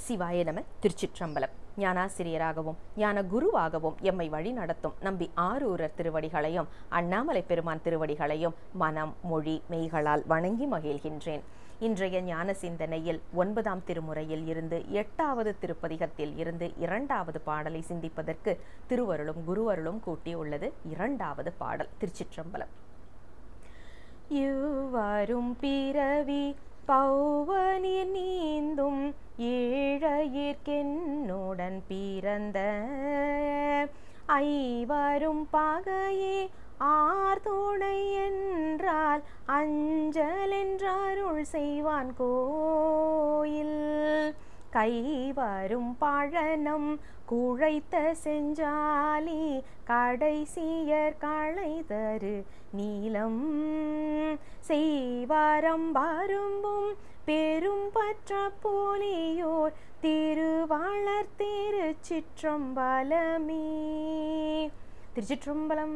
சிவாய நம திருச்சிற்றம்பலம் ஞானாசிரியராகவும் ஞான குருவாகவும் எம்மை வழி நடத்தும் நம்பி ஆரூரர் திருவடிகளையும் அண்ணாமலை பெருமான் திருவடிகளையும் மனம் மொழி மெய்களால் வணங்கி மகிழ்கின்றேன் இன்றைய ஞான சிந்தனையில் ஒன்பதாம் திருமுறையில் இருந்து எட்டாவது திருப்பதிகத்தில் இருந்து இரண்டாவது பாடலை சிந்திப்பதற்கு திருவருளும் குருவருளும் கூட்டியுள்ளது இரண்டாவது பாடல் திருச்சிற்றம்பலம் இவ்வாறும் பிறவி பௌவனீர் நீந்தும் ஏழையிற்கென்னுடன் பிறந்த ஐவரும் பகையே ஆர்துணை என்றால் அஞ்சல் என்றருள் செய்வான் கோயில் கைவரும் பழனம் குழைத்த செஞ்சாலி கடைசியர் களைதரு நீலம் செய்வாரம் பரும்பும் பெரும் பற்ற போலியோர் திருவாளர் திருச்சிற்றம்பலமே திருச்சிற்றம்பலம்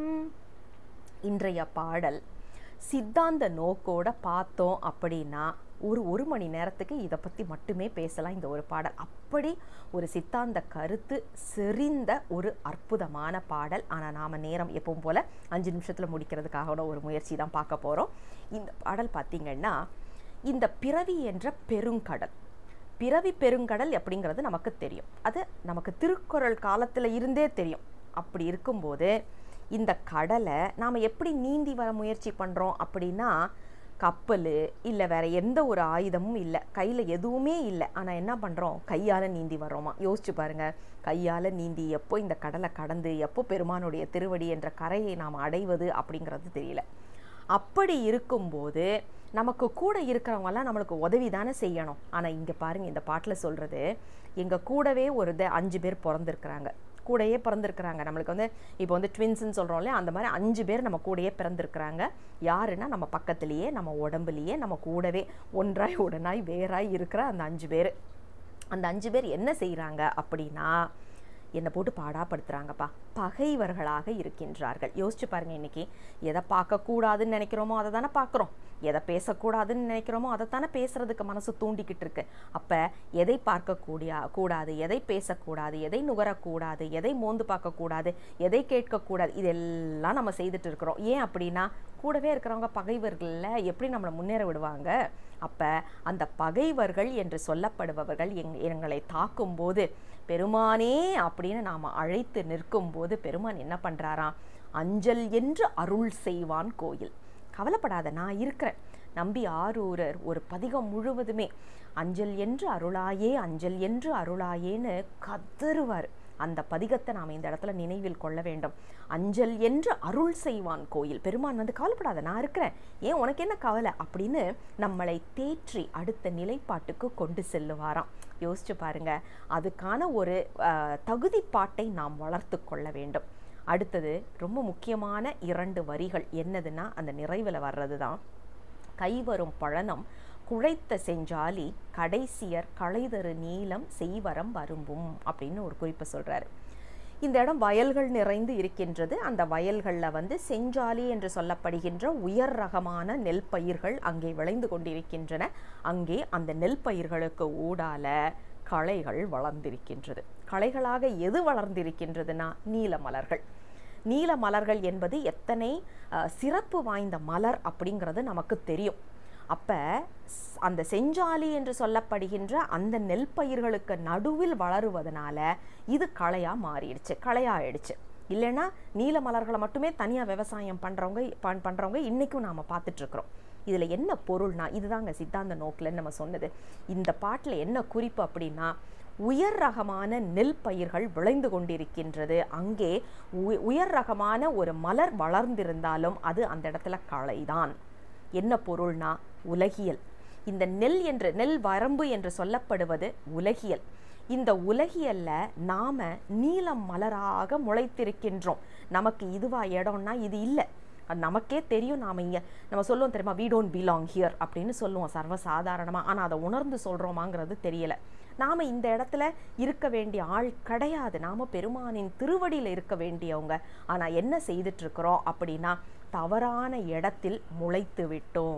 இன்றைய பாடல் சித்தாந்த நோக்கோட பார்த்தோம் அப்படின்னா ஒரு ஒரு மணி நேரத்துக்கு இதை பற்றி மட்டுமே பேசலாம் இந்த ஒரு பாடல் அப்படி ஒரு சித்தாந்த கருத்து செறிந்த ஒரு அற்புதமான பாடல் ஆனால் நாம் நேரம் எப்பவும் போல் அஞ்சு நிமிஷத்தில் முடிக்கிறதுக்காக ஒரு முயற்சி தான் பார்க்க போகிறோம் இந்த பாடல் பார்த்திங்கன்னா இந்த பிறவி என்ற பெருங்கடல் பிறவி பெருங்கடல் அப்படிங்கிறது நமக்கு தெரியும் அது நமக்கு திருக்குறள் காலத்தில் இருந்தே தெரியும் அப்படி இருக்கும்போது இந்த கடலை நாம் எப்படி நீந்தி வர முயற்சி பண்ணுறோம் அப்படின்னா கப்பல் இல்லை வேறு எந்த ஒரு ஆயுதமும் இல்லை கையில் எதுவுமே இல்லை ஆனால் என்ன பண்ணுறோம் கையால் நீந்தி வர்றோமா யோசிச்சு பாருங்கள் கையால் நீந்தி எப்போ இந்த கடலை கடந்து எப்போ பெருமானுடைய திருவடி என்ற கரையை நாம் அடைவது அப்படிங்கிறது தெரியல அப்படி இருக்கும்போது நமக்கு கூட இருக்கிறவங்கெல்லாம் நம்மளுக்கு உதவி தானே செய்யணும் ஆனால் இங்கே பாருங்கள் இந்த பாட்டில் சொல்கிறது எங்கள் கூடவே ஒரு அஞ்சு பேர் பிறந்திருக்கிறாங்க கூடயே பிறந்திருக்கிறாங்க நம்மளுக்கு வந்து இப்போ வந்து ட்வின்ஸ்ன்னு சொல்கிறோம் இல்லையா அந்த மாதிரி அஞ்சு பேர் நம்ம கூடயே பிறந்திருக்கிறாங்க யாருன்னா நம்ம பக்கத்துலேயே நம்ம உடம்புலையே நம்ம கூடவே ஒன்றாய் உடனாய் வேறாய் இருக்கிற அந்த அஞ்சு பேர் அந்த அஞ்சு பேர் என்ன செய்கிறாங்க அப்படின்னா என்னை போட்டு பாடாப்படுத்துகிறாங்கப்பா பகைவர்களாக இருக்கின்றார்கள் யோசிச்சு பாருங்க இன்னைக்கு எதை பார்க்கக்கூடாதுன்னு நினைக்கிறோமோ அதை தானே பார்க்குறோம் எதை பேசக்கூடாதுன்னு நினைக்கிறோமோ அதை தானே பேசுறதுக்கு மனசு தூண்டிக்கிட்டு இருக்கு அப்போ எதை பார்க்கக்கூடிய கூடாது எதை பேசக்கூடாது எதை நுகரக்கூடாது எதை மோந்து பார்க்கக்கூடாது எதை கேட்கக்கூடாது இதெல்லாம் நம்ம செய்துட்டு இருக்கிறோம் ஏன் அப்படின்னா கூடவே இருக்கிறவங்க பகைவர்களில் எப்படி நம்மளை முன்னேற விடுவாங்க அப்போ அந்த பகைவர்கள் என்று சொல்லப்படுபவர்கள் எங் எங்களை தாக்கும்போது பெருமானே அப்படின்னு நாம் அழைத்து நிற்கும்போது பெருமான் என்ன பண்ணுறாராம் அஞ்சல் என்று அருள் செய்வான் கோயில் கவலைப்படாத நான் இருக்கிறேன் நம்பி ஆரூரர் ஒரு பதிகம் முழுவதுமே அஞ்சல் என்று அருளாயே அஞ்சல் என்று அருளாயேன்னு கதறுவார் அந்த பதிகத்தை நாம் இந்த இடத்துல நினைவில் கொள்ள வேண்டும் அஞ்சல் என்று அருள் செய்வான் கோயில் பெருமான் வந்து கவலைப்படாத நான் இருக்கிறேன் ஏன் உனக்கு என்ன கவலை அப்படின்னு நம்மளை தேற்றி அடுத்த நிலைப்பாட்டுக்கு கொண்டு செல்லுவாராம் யோசிச்சு பாருங்க அதுக்கான ஒரு தகுதி பாட்டை நாம் வளர்த்து கொள்ள வேண்டும் அடுத்தது ரொம்ப முக்கியமான இரண்டு வரிகள் என்னதுன்னா அந்த நிறைவில் வர்றது தான் கைவரும் பழனம் குழைத்த செஞ்சாலி கடைசியர் களைதரு நீளம் செய்வரம் வரும்பும் அப்படின்னு ஒரு குறிப்பை சொல்கிறாரு இந்த இடம் வயல்கள் நிறைந்து இருக்கின்றது அந்த வயல்களில் வந்து செஞ்சாலி என்று சொல்லப்படுகின்ற உயர் ரகமான நெல் பயிர்கள் அங்கே விளைந்து கொண்டிருக்கின்றன அங்கே அந்த நெல் பயிர்களுக்கு ஊடால களைகள் வளர்ந்திருக்கின்றது களைகளாக எது வளர்ந்திருக்கின்றதுன்னா நீல மலர்கள் நீல மலர்கள் என்பது எத்தனை சிறப்பு வாய்ந்த மலர் அப்படிங்கிறது நமக்கு தெரியும் அப்போ அந்த செஞ்சாலி என்று சொல்லப்படுகின்ற அந்த நெல் பயிர்களுக்கு நடுவில் வளருவதனால இது களையாக மாறிடுச்சு களையாயிடுச்சு இல்லைன்னா நீல மலர்களை மட்டுமே தனியாக விவசாயம் பண்ணுறவங்க பண் பண்ணுறவங்க இன்றைக்கும் நாம் பார்த்துட்ருக்குறோம் இதில் என்ன பொருள்னா இதுதாங்க சித்தாந்த நோக்கில் நம்ம சொன்னது இந்த பாட்டில் என்ன குறிப்பு அப்படின்னா உயர் ரகமான நெல் பயிர்கள் விளைந்து கொண்டிருக்கின்றது அங்கே உயர் ரகமான ஒரு மலர் வளர்ந்திருந்தாலும் அது அந்த இடத்துல களைதான் என்ன பொருள்னா உலகியல் இந்த நெல் என்று நெல் வரம்பு என்று சொல்லப்படுவது உலகியல் இந்த உலகியல்ல நாம நீலம் மலராக முளைத்திருக்கின்றோம் நமக்கு இதுவா இடம்னா இது இல்லை அது நமக்கே தெரியும் நாம் இங்கே நம்ம சொல்லுவோம் தெரியுமா வி டோன்ட் பிலாங் ஹியர் அப்படின்னு சொல்லுவோம் சர்வசாதாரணமாக ஆனால் அதை உணர்ந்து சொல்கிறோமாங்கிறது தெரியலை நாம் இந்த இடத்துல இருக்க வேண்டிய ஆள் கிடையாது நாம் பெருமானின் திருவடியில் இருக்க வேண்டியவங்க ஆனால் என்ன செய்துட்ருக்குறோம் அப்படின்னா தவறான இடத்தில் முளைத்து விட்டோம்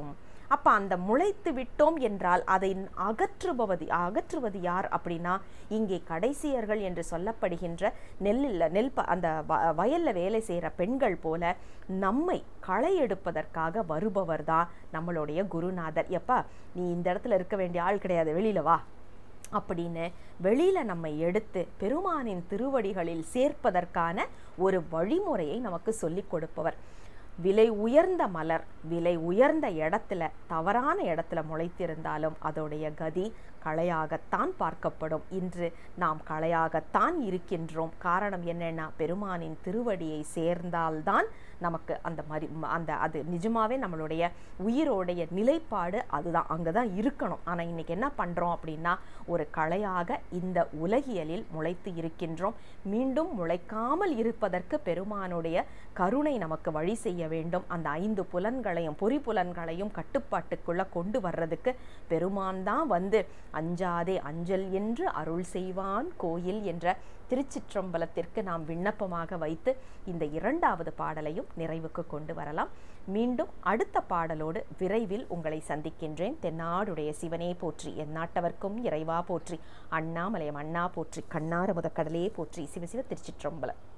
அப்போ அந்த முளைத்து விட்டோம் என்றால் அதை அகற்றுபவது அகற்றுவது யார் அப்படின்னா இங்கே கடைசியர்கள் என்று சொல்லப்படுகின்ற நெல்லில் நெல் ப- அந்த வ- வயல்ல வேலை செய்கிற பெண்கள் போல நம்மை களை எடுப்பதற்காக வருபவர் தான் நம்மளுடைய குருநாதர் எப்பா நீ இந்த இடத்துல இருக்க வேண்டிய ஆள் கிடையாது வெளியில வா அப்படின்னு வெளியில நம்மை எடுத்து பெருமானின் திருவடிகளில் சேர்ப்பதற்கான ஒரு வழிமுறையை நமக்கு சொல்லிக் கொடுப்பவர் விலை உயர்ந்த மலர் விலை உயர்ந்த இடத்துல தவறான இடத்துல முளைத்திருந்தாலும் அதோடைய கதி களையாகத்தான் பார்க்கப்படும் இன்று நாம் களையாகத்தான் இருக்கின்றோம் காரணம் என்னன்னா பெருமானின் திருவடியை சேர்ந்தால்தான் நமக்கு அந்த மாதிரி அந்த அது நிஜமாவே நம்மளுடைய உயிரோடைய நிலைப்பாடு அதுதான் அங்கே தான் இருக்கணும் ஆனால் இன்னைக்கு என்ன பண்ணுறோம் அப்படின்னா ஒரு களையாக இந்த உலகியலில் முளைத்து இருக்கின்றோம் மீண்டும் முளைக்காமல் இருப்பதற்கு பெருமானுடைய கருணை நமக்கு வழி செய்ய வேண்டும் அந்த ஐந்து புலன்களையும் பொறி புலன்களையும் கட்டுப்பாட்டுக்குள்ள கொண்டு வர்றதுக்கு பெருமான் தான் வந்து அஞ்சாதே அஞ்சல் என்று அருள் செய்வான் கோயில் என்ற திருச்சிற்றம்பலத்திற்கு நாம் விண்ணப்பமாக வைத்து இந்த இரண்டாவது பாடலையும் நிறைவுக்கு கொண்டு வரலாம் மீண்டும் அடுத்த பாடலோடு விரைவில் உங்களை சந்திக்கின்றேன் தென்னாடுடைய சிவனே போற்றி எந்நாட்டவர்க்கும் இறைவா போற்றி அண்ணாமலையம் அண்ணா போற்றி கண்ணார முதக்கடலே போற்றி சிவசிவ திருச்சிற்றம்பலம்